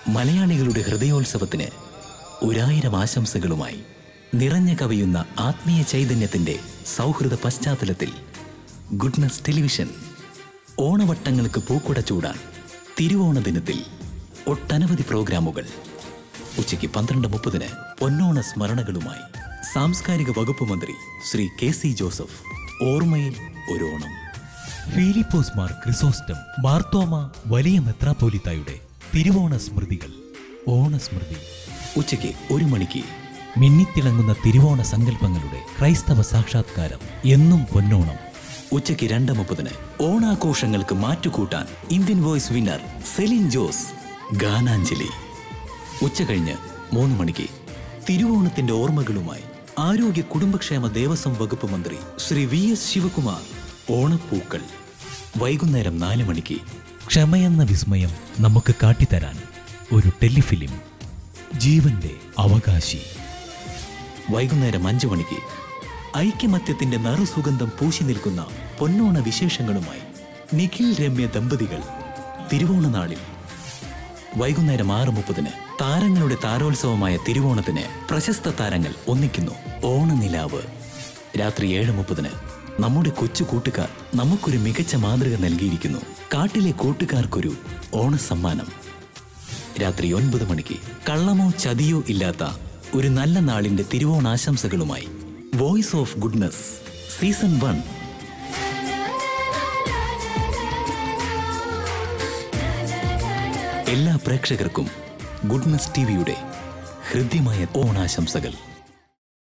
മലയാളികളുടെ ഹൃദയോത്സവത്തിന് ഒരായിരം ആശംസകളുമായി നിറഞ്ഞു കവിയുന്ന ആത്മീയ ചൈതന്യത്തിന്റെ സൗഹൃദ പശ്ചാത്തലത്തിൽ ഗുഡ്നസ് ടെലിവിഷൻ ഓണവട്ടങ്ങൾക്ക് പൂക്കുട ചൂടാൻ തിരുവോണ ദിനത്തിൽ ഒട്ടനവധി പ്രോഗ്രാമുകൾ ഉച്ചയ്ക്ക് പന്ത്രണ്ട് മുപ്പതിന് പൊന്നോണ സ്മരണകളുമായി സാംസ്കാരിക വകുപ്പ് മന്ത്രി ശ്രീ കെ സി ജോസഫ് ഓർമ്മയിൽ ഒരു ഓണം ഫിലിപ്പോസ് മാർ ക്രിസോസ്റ്റം മാർത്തോമ വലിയ മെത്രാപ്പോലിത്തായുടെ തിരുവോണ സ്മൃതികൾ ഓണസ്മൃതി ഉച്ചയ്ക്ക് ഒരു മണിക്ക് മിന്നിത്തിളങ്ങുന്ന തിരുവോണ സങ്കല്പങ്ങളുടെ ക്രൈസ്തവ സാക്ഷാത്കാരം എന്നും പൊന്നോണം ഉച്ചയ്ക്ക് രണ്ട് മുപ്പതിന് ഓണാഘോഷങ്ങൾക്ക് മാറ്റുകൂട്ടാൻ Indian voice winner Celine Jose ഗാനാഞ്ജലി ഉച്ച കഴിഞ്ഞ് മൂന്ന് മണിക്ക് തിരുവോണത്തിന്റെ ഓർമ്മകളുമായി ആരോഗ്യ കുടുംബക്ഷേമ ദേവസ്വം വകുപ്പ് മന്ത്രി ശ്രീ വി എസ് ശിവകുമാർ ഓണപ്പൂക്കൾ വൈകുന്നേരം നാല് മണിക്ക് ക്ഷമയെന്ന വിസ്മയം നമുക്ക് കാട്ടിത്തരാൻ ഒരു ടെലിഫിലിം ജീവന്റെ അവകാശി വൈകുന്നേരം അഞ്ചു മണിക്ക് ഐക്യമത്യത്തിന്റെ നറുസുഗന്ധം പൂശി നിൽക്കുന്ന പൊന്നോണ വിശേഷങ്ങളുമായി നിഖിൽ രമ്യ ദമ്പതികൾ തിരുവോണനാളിൽ വൈകുന്നേരം ആറ് മുപ്പതിന് താരങ്ങളുടെ താരോത്സവമായ തിരുവോണത്തിന് പ്രശസ്ത താരങ്ങൾ ഒന്നിക്കുന്നു ഓണനിലാവ് രാത്രി ഏഴ് മുപ്പതിന് നമ്മുടെ കൊച്ചു കൂട്ടുകാർ നമുക്കൊരു മികച്ച മാതൃക നൽകിയിരിക്കുന്നു കാട്ടിലെ കൂട്ടുകാർക്കൊരു ഓണസമ്മാനം രാത്രി ഒൻപത് മണിക്ക് കള്ളമോ ചതിയോ ഇല്ലാത്ത ഒരു നല്ല നാളിന്റെ തിരുവോണാശംസകളുമായി voice of goodness season one എല്ലാ പ്രേക്ഷകർക്കും ഗുഡ്നസ് ടിവിയുടെ ഹൃദ്യമായ ഓണാശംസകൾ